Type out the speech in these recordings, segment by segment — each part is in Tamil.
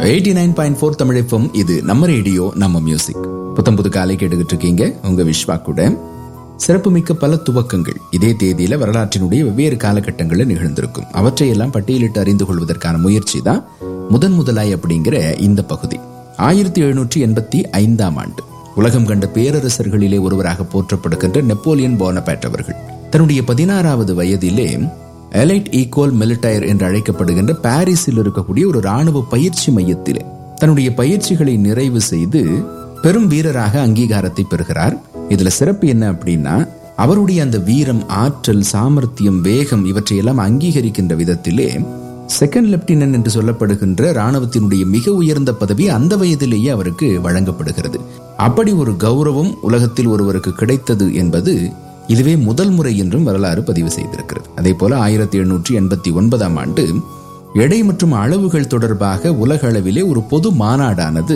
எயிட்டி நைன் பாயிண்ட் ஃபோர் தமிழப்பம் இது நம்ம ரேடியோ நம்ம மியூசிக் புத்தம் புது காலை கேட்டுக்கிட்டு இருக்கீங்க உங்க விஸ்வா கூட சிறப்புமிக்க பல துவக்கங்கள் இதே தேதியில வரலாற்றினுடைய வெவ்வேறு காலகட்டங்களில் நிகழ்ந்திருக்கும் அவற்றையெல்லாம் பட்டியலிட்டு அறிந்து கொள்வதற்கான முயற்சி தான் முதன் முதலாய் அப்படிங்கிற இந்த பகுதி ஆயிரத்தி எழுநூற்றி எண்பத்தி ஐந்தாம் ஆண்டு உலகம் கண்ட பேரரசர்களிலே ஒருவராக போற்றப்படுகின்ற நெப்போலியன் போனபேட் அவர்கள் தன்னுடைய பதினாறாவது வயதிலே எலைட் ஈக்குவல் மிலிட்டயர் என்று அழைக்கப்படுகின்ற பாரிஸில் இருக்கக்கூடிய ஒரு ராணுவ பயிற்சி மையத்திலே தன்னுடைய பயிற்சிகளை நிறைவு செய்து பெரும் வீரராக அங்கீகாரத்தை பெறுகிறார் இதுல சிறப்பு என்ன அப்படின்னா அவருடைய அந்த வீரம் ஆற்றல் சாமர்த்தியம் வேகம் இவற்றையெல்லாம் அங்கீகரிக்கின்ற விதத்திலே செகண்ட் லெப்டினன்ட் என்று சொல்லப்படுகின்ற ராணுவத்தினுடைய மிக உயர்ந்த பதவி அந்த வயதிலேயே அவருக்கு வழங்கப்படுகிறது அப்படி ஒரு கௌரவம் உலகத்தில் ஒருவருக்கு கிடைத்தது என்பது இதுவே முதல் முறை என்றும் வரலாறு பதிவு செய்திருக்கிறது அதே போல ஆயிரத்தி எழுநூற்றி எண்பத்தி ஒன்பதாம் ஆண்டு எடை மற்றும் அளவுகள் தொடர்பாக உலக அளவிலே ஒரு பொது மாநாடானது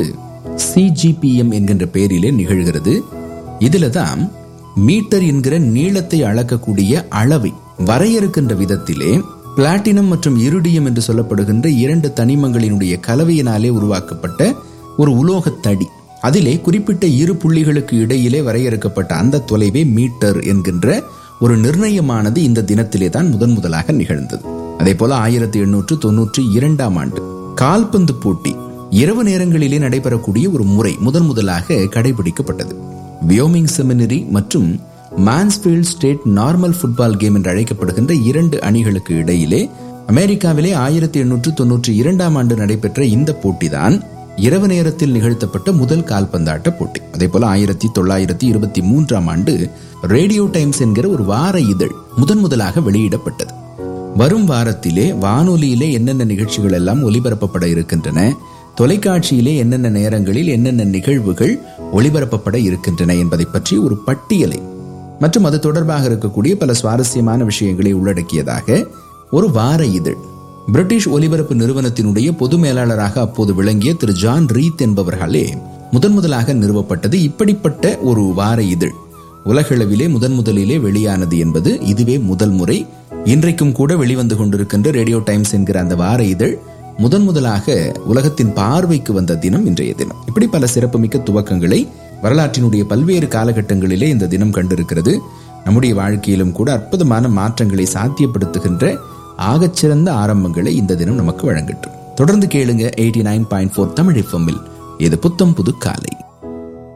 சிஜிபிஎம் என்கின்ற பெயரிலே நிகழ்கிறது இதுல தான் மீட்டர் என்கிற நீளத்தை அளக்கக்கூடிய அளவை வரையறுக்கின்ற விதத்திலே பிளாட்டினம் மற்றும் இருடியம் என்று சொல்லப்படுகின்ற இரண்டு தனிமங்களினுடைய கலவையினாலே உருவாக்கப்பட்ட ஒரு உலோகத் தடி அதிலே குறிப்பிட்ட இரு புள்ளிகளுக்கு இடையிலே வரையறுக்கப்பட்ட அந்த தொலைவே மீட்டர் என்கின்ற ஒரு நிர்ணயமானது இந்த தினத்திலே தான் முதன் முதலாக நிகழ்ந்தது அதே போல ஆயிரத்தி எண்ணூற்று தொன்னூற்றி இரண்டாம் ஆண்டு கால்பந்து போட்டி இரவு நேரங்களிலே நடைபெறக்கூடிய ஒரு முறை முதன் முதலாக கடைபிடிக்கப்பட்டது வியோமிங் செமினரி மற்றும் Mansfield State Normal football game என்று அழைக்கப்படுகின்ற இரண்டு அணிகளுக்கு இடையிலே அமெரிக்காவிலே ஆயிரத்தி எண்ணூற்று தொன்னூற்றி இரண்டாம் ஆண்டு நடைபெற்ற இந்த போட்டிதான் இரவு நேரத்தில் நிகழ்த்தப்பட்ட முதல் கால்பந்தாட்ட போட்டி அதே போல ஆயிரத்தி தொள்ளாயிரத்தி இருபத்தி மூன்றாம் ஆண்டு ரேடியோ டைம்ஸ் என்கிற ஒரு வார இதழ் முதன் முதலாக வெளியிடப்பட்டது வரும் வாரத்திலே வானொலியிலே என்னென்ன நிகழ்ச்சிகள் எல்லாம் ஒலிபரப்பப்பட இருக்கின்றன தொலைக்காட்சியிலே என்னென்ன நேரங்களில் என்னென்ன நிகழ்வுகள் ஒளிபரப்பப்பட இருக்கின்றன என்பதை பற்றி ஒரு பட்டியலை மற்றும் அது தொடர்பாக இருக்கக்கூடிய பல சுவாரஸ்யமான விஷயங்களை உள்ளடக்கியதாக ஒரு வார இதழ் பிரிட்டிஷ் ஒலிபரப்பு நிறுவனத்தினுடைய பொது மேலாளராக அப்போது விளங்கிய திரு ஜான் ரீத் என்பவர்களே முதன் முதலாக நிறுவப்பட்டது இப்படிப்பட்ட ஒரு வார இதழ் உலகளவிலே முதன் முதலிலே வெளியானது என்பது இதுவே முதல் முறை இன்றைக்கும் கூட வெளிவந்து கொண்டிருக்கின்ற ரேடியோ டைம்ஸ் என்கிற அந்த வார இதழ் முதன் முதலாக உலகத்தின் பார்வைக்கு வந்த தினம் இன்றைய தினம் இப்படி பல சிறப்புமிக்க துவக்கங்களை வரலாற்றினுடைய பல்வேறு காலகட்டங்களிலே இந்த தினம் கண்டிருக்கிறது நம்முடைய வாழ்க்கையிலும் கூட அற்புதமான மாற்றங்களை சாத்தியப்படுத்துகின்ற ஆகச்சிறந்த ஆரம்பங்களை இந்த தினம் நமக்கு வழங்கட்டும் தொடர்ந்து கேளுங்க eighty nine point four Tamil எஃப்எம்மில் இது புத்தம் புது காலை